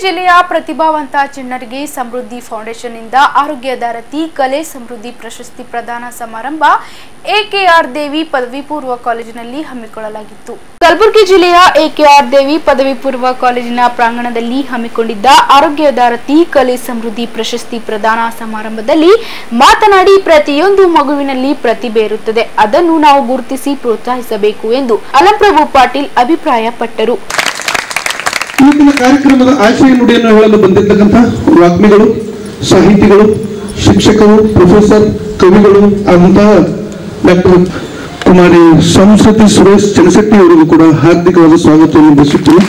ಜಿಲ್ಲೆಯ ಪ್ರತಿಭಾವಂತ ಚಿಣ್ಣರಿಗೆ ಸಮೃದ್ಧಿ ಫೌಂಡೇಶನ್ನಿಂದ ಆರೋಗ್ಯದಾರತಿ ಕಲೆ ಸಮೃದ್ಧಿ ಪ್ರಶಸ್ತಿ ಪ್ರದಾನ ಸಮಾರಂಭ ಎಕೆಆರ್ ದೇವಿ ಪದವಿ ಪೂರ್ವ ಕಾಲೇಜಿನಲ್ಲಿ ಹಮ್ಮಿಕೊಳ್ಳಲಾಗಿತ್ತು ಕಲಬುರಗಿ ಜಿಲ್ಲೆಯ ಎಕೆಆರ್ ದೇವಿ ಪದವಿ ಪೂರ್ವ ಕಾಲೇಜಿನ ಪ್ರಾಂಗಣದಲ್ಲಿ ಹಮ್ಮಿಕೊಂಡಿದ್ದ ಆರೋಗ್ಯದಾರತಿ ಕಲೆ ಸಮೃದ್ಧಿ ಪ್ರಶಸ್ತಿ ಪ್ರದಾನ ಸಮಾರಂಭದಲ್ಲಿ ಮಾತನಾಡಿ ಪ್ರತಿಯೊಂದು ಮಗುವಿನಲ್ಲಿ ಪ್ರತಿಭೆ ಇರುತ್ತದೆ ಅದನ್ನು ನಾವು ಗುರುತಿಸಿ ಪ್ರೋತ್ಸಾಹಿಸಬೇಕು ಎಂದು ಅಲಂಪ್ರಭು ಪಾಟೀಲ್ ಅಭಿಪ್ರಾಯಪಟ್ಟರು ಇವತ್ತಿನ ಕಾರ್ಯಕ್ರಮದ ಆಶಯ ನುಡಿಯನ್ನು ಹೇಳಲು ಬಂದಿರತಕ್ಕಂಥ ವಾಗ್ಮಿಗಳು ಸಾಹಿತಿಗಳು ಶಿಕ್ಷಕರು ಪ್ರೊಫೆಸರ್ ಕವಿಗಳು ಆದಂತಹ ಡಾಕ್ಟರ್ ಕುಮಾರಿ ಸಂಸ್ಕೃತಿ ಸುರೇಶ್ ಚನಸೆಟ್ಟಿ ಅವರಿಗೂ ಕೂಡ ಹಾರ್ದಿಕವಾದ ಸ್ವಾಗತವನ್ನು ಬಯಸುತ್ತೇನೆ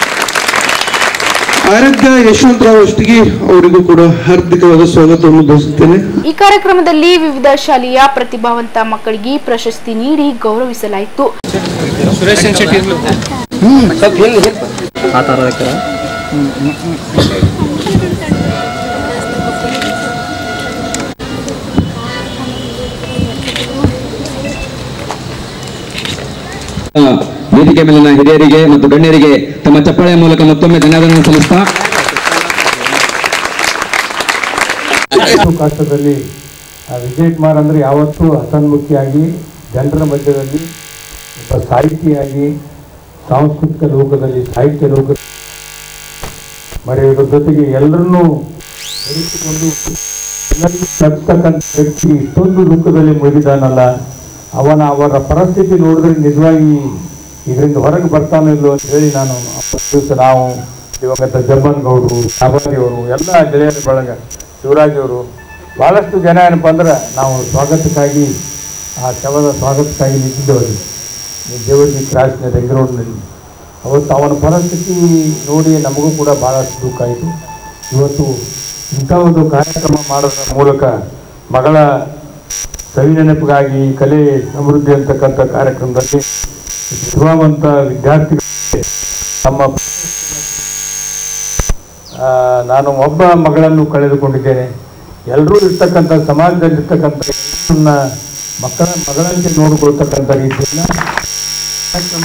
ಆರೋಗ್ಯ ಯಶವಂತರಾವ್ ಅಷ್ಟಿಗೆ ಅವರಿಗೂ ಕೂಡ ಹಾರ್ದಿಕವಾದ ಸ್ವಾಗತವನ್ನು ಬಯಸುತ್ತೇನೆ ಈ ಕಾರ್ಯಕ್ರಮದಲ್ಲಿ ವಿವಿಧ ಶಾಲೆಯ ಪ್ರತಿಭಾವಂತ ಮಕ್ಕಳಿಗೆ ಪ್ರಶಸ್ತಿ ನೀಡಿ ಗೌರವಿಸಲಾಯಿತು ಸುರೇಶ್ ಶೆಟ್ಟಿ ಇರ್ಲಿ ಆ ಥರ ಹಾಕ್ಯಾರ ವೇದಿಕೆ ಮೇಲಿನ ಹಿರಿಯರಿಗೆ ಮತ್ತು ಗಣ್ಯರಿಗೆ ತಮ್ಮ ಚಪ್ಪಾಳೆಯ ಮೂಲಕ ಮತ್ತೊಮ್ಮೆ ಧನ್ಯವಾದ ಸಲ್ಲಿಸ್ತಾ ಎಷ್ಟು ಕಷ್ಟದಲ್ಲಿ ಆ, ವಿಜಯ್ ಕುಮಾರ್ ಅಂದರೆ ಯಾವತ್ತೂ ಹಸನ್ಮುಖಿಯಾಗಿ ಜನರ ಮಧ್ಯದಲ್ಲಿ ಒಬ್ಬ ಸಾಹಿತಿಯಾಗಿ ಸಾಂಸ್ಕೃತಿಕ ಲೋಕದಲ್ಲಿ ಸಾಹಿತ್ಯ ಲೋಕ ಮರೆಯುವುದರ ಜೊತೆಗೆ ಎಲ್ಲರನ್ನೂ ಬೆರೆಸಿಕೊಂಡು ಎಲ್ಲರಿಗೂ ನಗ್ತಕ್ಕಂಥ ವ್ಯಕ್ತಿ ಇಷ್ಟೊಂದು ದುಃಖದಲ್ಲಿ ಮುಗಿದಾನಲ್ಲ ಅವನ ಅವರ ಪರಿಸ್ಥಿತಿ ನೋಡಿದ್ರೆ ನಿಜವಾಗಿ ಇದರಿಂದ ಹೊರಗೆ ಬರ್ತಾನೋ ಇಲ್ಲೋ ಅಂತ ಹೇಳಿ ನಾನು ಅವತ್ತು ದಿವಸ ನಾವು ದಿವಂಗತ ಜಮ್ಮನ್ ಗೌಡರು ಅವರು ಎಲ್ಲ ಗೆಳೆಯರ ಬಳಗ ಶಿವರಾಜ್ ಅವರು ಭಾಳಷ್ಟು ಜನ ಏನಪ್ಪ ಅಂದ್ರೆ ನಾವು ಸ್ವಾಗತಕ್ಕಾಗಿ ಆ ಶವದ ಸ್ವಾಗತಕ್ಕಾಗಿ ನಿಂತಿದ್ದವರು ದೇವರಿಗೆ ಕ್ರಾಸ್ನ ರಿಂಗ್ ರೋಡ್ನಲ್ಲಿ ಅವತ್ತು ಅವನ ಪರಿಸ್ಥಿತಿ ನೋಡಿ ನಮಗೂ ಕೂಡ ಭಾಳಷ್ಟು ದುಃಖ ಆಯಿತು ಇವತ್ತು ಇಂಥ ಒಂದು ಕಾರ್ಯಕ್ರಮ ಮಾಡೋದ್ರ ಮೂಲಕ ಮಗಳ ಸವಿ ನೆನಪಿಗಾಗಿ ಕಲೆ ಸಮೃದ್ಧಿ ಅಂತಕ್ಕಂಥ ಕಾರ್ಯಕ್ರಮದಲ್ಲಿ ಪ್ರತಿಭಾವಂತ ವಿದ್ಯಾರ್ಥಿಗಳಿಗೆ ತಮ್ಮ ಆ, ನಾನು ಒಬ್ಬ ಮಗಳನ್ನು ಕಳೆದುಕೊಂಡಿದ್ದೇನೆ ಎಲ್ಲರೂ ಇರ್ತಕ್ಕಂಥ ಸಮಾಜದಲ್ಲಿರ್ತಕ್ಕಂಥ ಎಲ್ಲರನ್ನ ಮಕ್ಕಳ ಮಗಳಂತೆ ನೋಡಿಕೊಳ್ತಕ್ಕಂಥ ರೀತಿಯನ್ನ ಕಾರ್ಯಕ್ರಮ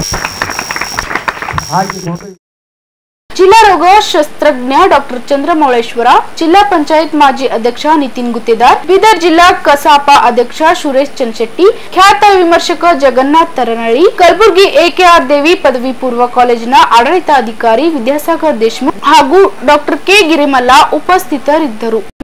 ಹಾಕಿಕೊಂಡು ಜಿಲ್ಲಾ ರೋಗ ಶಸ್ತ್ರಜ್ಞ ಡಾಕ್ಟರ್ ಚಂದ್ರಮೌಳೇಶ್ವರ ಜಿಲ್ಲಾ ಪಂಚಾಯತ್ ಮಾಜಿ ಅಧ್ಯಕ್ಷ ನಿತಿನ್ ಗುತ್ತೇದಾರ್ ಬೀದರ್ ಜಿಲ್ಲಾ ಕಸಾಪ ಅಧ್ಯಕ್ಷ ಸುರೇಶ್ ಚನ್ಶೆಟ್ಟಿ ಖ್ಯಾತ ವಿಮರ್ಶಕ ಜಗನ್ನಾಥ್ ತರನಳ್ಳಿ ಕಲಬುರಗಿ ಎಕೆಆರ್ ದೇವಿ ಪದವಿ ಪೂರ್ವ ಕಾಲೇಜಿನ ಆಡಳಿತಾಧಿಕಾರಿ ವಿದ್ಯಾಸಾಗರ್ ದೇಶಮುಖ್ ಹಾಗೂ ಡಾಕ್ಟರ್ ಕೆ ಗಿರಿಮಲ್ಲ ಉಪಸ್ಥಿತರಿದ್ದರು